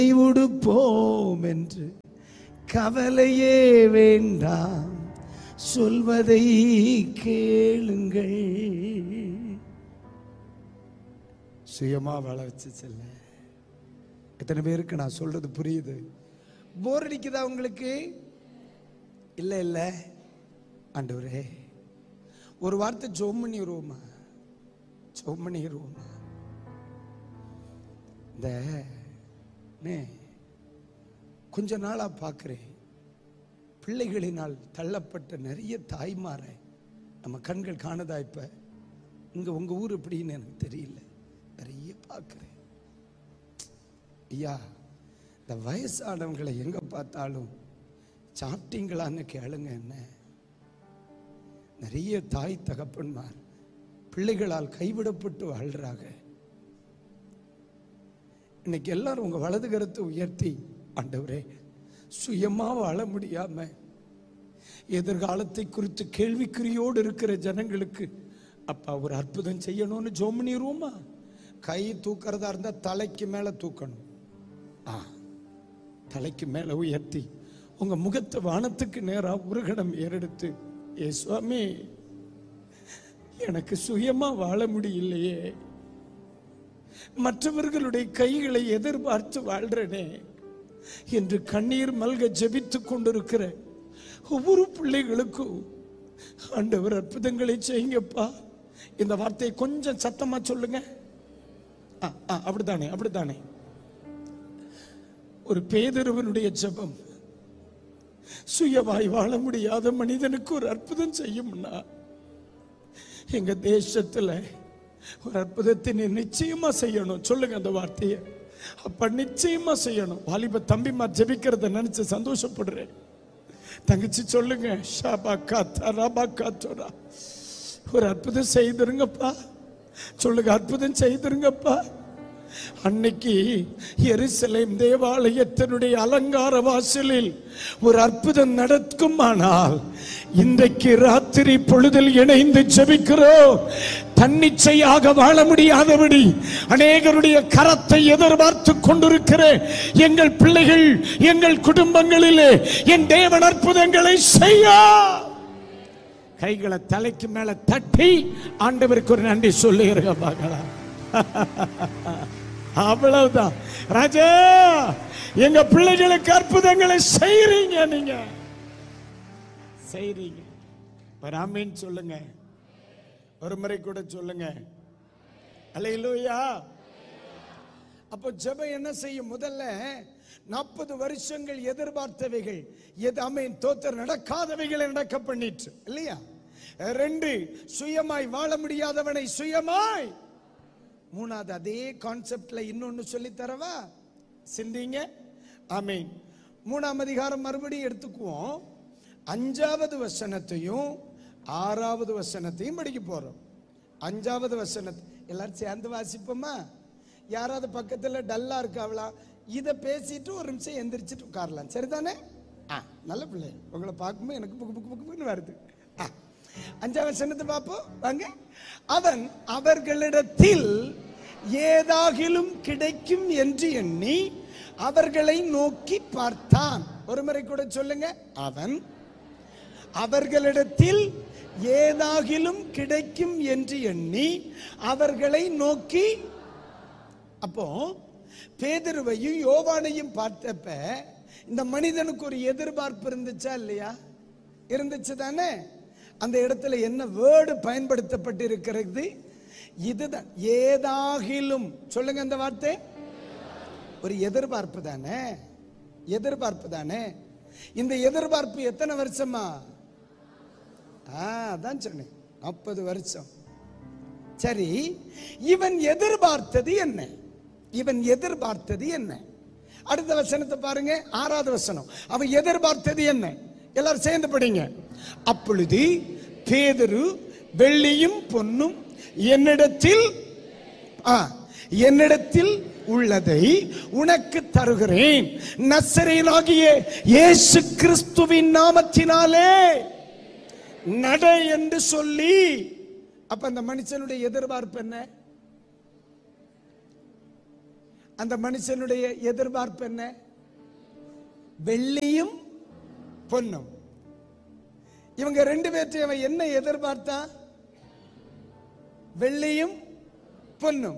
உடுப்போம் என்று கவலையே வேண்டாம் சொல்வதை கேளுங்கள் சுயமா வாழ வச்சு செல்ல எத்தனை பேருக்கு நான் சொல்றது புரியுது போர் அடிக்குதா உங்களுக்கு இல்ல இல்ல ஆண்டவரே ஒரு வார்த்தை ஜோம் பண்ணிடுவோமா ஜோம் பண்ணிடுவோமா இந்த நே, கொஞ்ச நாளா பார்க்கிறேன் பிள்ளைகளினால் தள்ளப்பட்ட நிறைய தாய்மாரை நம்ம கண்கள் காணுதா இப்ப இங்க உங்க ஊர் எப்படின்னு எனக்கு தெரியல நிறைய பார்க்கிறேன் ஐயா இந்த வயசானவங்களை எங்க பார்த்தாலும் சாப்பிட்டீங்களான்னு கேளுங்க என்ன நிறைய தாய் தகப்பன்மார் பிள்ளைகளால் கைவிடப்பட்டு வாழ்றாங்க இன்னைக்கு எல்லாரும் உங்க வலது கருத்தை உயர்த்தி ஆண்டவரே சுயமா வாழ முடியாம எதிர்காலத்தை குறித்து கேள்விக்குறியோடு இருக்கிற ஜனங்களுக்கு அப்பா ஒரு அற்புதம் செய்யணும்னு ஜோம் பண்ணிடுவோமா கை தூக்கிறதா இருந்தா தலைக்கு மேல தூக்கணும் ஆ தலைக்கு மேல உயர்த்தி உங்க முகத்தை வானத்துக்கு நேரா ஒரு கணம் ஏறெடுத்து ஏ சுவாமி எனக்கு சுயமா வாழ முடியலையே மற்றவர்களுடைய கைகளை எதிர்பார்த்து வாழ்றனே என்று கண்ணீர் மல்க ஜெபித்துக் கொண்டிருக்கிற ஒவ்வொரு பிள்ளைகளுக்கும் ஆண்டவர் அற்புதங்களை செய்யுங்கப்பா இந்த வார்த்தையை கொஞ்சம் சத்தமா சொல்லுங்க ஆ, ஆ, அப்படித்தானே அப்படித்தானே ஒரு பேதருவனுடைய ஜெபம் சுயவாய் வாழ முடியாத மனிதனுக்கு ஒரு அற்புதம் செய்யும்னா எங்க தேசத்துல ஒரு அற்புதத்தை நீ நிச்சயமா செய்யணும் சொல்லுங்க அந்த வார்த்தையை அப்ப நிச்சயமா செய்யணும் வாலிப தம்பிமா ஜெபிக்கிறத நினைச்சு சந்தோஷப்படுறேன் தங்கச்சி சொல்லுங்க ஷாபா காத்தா ராபா காத்தோரா ஒரு அற்புதம் செய்திருங்கப்பா சொல்லுங்க அற்புதம் செய்திருங்கப்பா அன்னைக்கு எருசலேம் தேவாலயத்தினுடைய அலங்கார வாசலில் ஒரு அற்புதம் நடக்குமானால் இன்றைக்கு ராத்திரி பொழுதில் இணைந்து ஜெபிக்கிறோம் தன்னிச்சையாக வாழ முடியாதபடி அநேகருடைய கரத்தை எதிர்பார்த்து கொண்டிருக்கிற எங்கள் பிள்ளைகள் எங்கள் குடும்பங்களிலே என் தேவன் அற்புதங்களை செய்ய கைகளை தலைக்கு மேல தட்டி ஆண்டவருக்கு ஒரு நன்றி சொல்லுகிறேன் பார்க்கலாம் அவ்வளவுதான் ராஜா எங்க பிள்ளைகளுக்கு அற்புதங்களை செய்றீங்க நீங்க செய்றீங்க ஒரு ஆமீன் சொல்லுங்க ஒரு முறை கூட சொல்லுங்க அலையிலூயா அப்போ ஜெபம் என்ன செய்யும் முதல்ல நாற்பது வருஷங்கள் எதிர்பார்த்தவைகள் எது அமீன் தோத்தர் நடக்காதவைகளை நடக்க பண்ணிட்டு இல்லையா ரெண்டு சுயமாய் வாழ முடியாதவனை சுயமாய் மூணாவது அதே கான்செப்ட்ல இன்னொன்னு சொல்லி தரவா சிந்திங்க ஆமீன் மூணாம் அதிகாரம் மறுபடியும் எடுத்துக்குவோம் அஞ்சாவது வசனத்தையும் ஆறாவது வசனத்தையும் படிக்க போறோம் அஞ்சாவது வசனத்தை எல்லாரும் சேர்ந்து வாசிப்போமா யாராவது பக்கத்துல டல்லா இருக்காவளா இதை பேசிட்டு ஒரு நிமிஷம் எந்திரிச்சிட்டு உட்காரலாம் சரிதானே ஆ நல்ல பிள்ளை உங்களை பார்க்கும்போது எனக்கு புக்கு புக்கு புக்கு புக்குன்னு வருது ஆ அஞ்சாம் வசனத்தை பார்ப்போம் வாங்க அவன் அவர்களிடத்தில் ஏதாகிலும் கிடைக்கும் என்று எண்ணி அவர்களை நோக்கி பார்த்தான் ஒரு முறை கூட சொல்லுங்க அவன் அவர்களிடத்தில் ஏதாகிலும் கிடைக்கும் என்று எண்ணி அவர்களை நோக்கி அப்போ பேதுருவையும் யோவானையும் பார்த்தப்ப இந்த மனிதனுக்கு ஒரு எதிர்பார்ப்பு இருந்துச்சா இல்லையா இருந்துச்சு தானே அந்த இடத்துல என்ன வேர்டு பயன்படுத்தப்பட்டு இருக்கிறது இதுதான் ஏதாகிலும் சொல்லுங்க அந்த வார்த்தை ஒரு எதிர்பார்ப்பு தானே எதிர்பார்ப்பு தானே இந்த எதிர்பார்ப்பு எத்தனை வருஷமா ஆ அதான் சொன்னேன் நாற்பது வருஷம் சரி இவன் எதிர்பார்த்தது என்ன இவன் எதிர்பார்த்தது என்ன அடுத்த வசனத்தை பாருங்க ஆறாவது வசனம் அவன் எதிர்பார்த்தது என்ன எல்லாரும் சேர்ந்து படிங்க அப்பொழுது பேதுரு வெள்ளியும் பொன்னும் என்னிடத்தில் ஆ, என்னிடத்தில் உள்ளதை உனக்கு தருகிறேன் நசரேனாகிய இயேசு கிறிஸ்துவின் நாமத்தினாலே நட என்று சொல்லி அப்ப அந்த மனுஷனுடைய எதிர்பார்ப்பு என்ன அந்த மனுஷனுடைய எதிர்பார்ப்பு என்ன வெள்ளியும் பொன்னும் இவங்க ரெண்டு பேர்த்தையும் அவன் என்ன எதிர்பார்த்தான் வெள்ளியும் பொன்னும்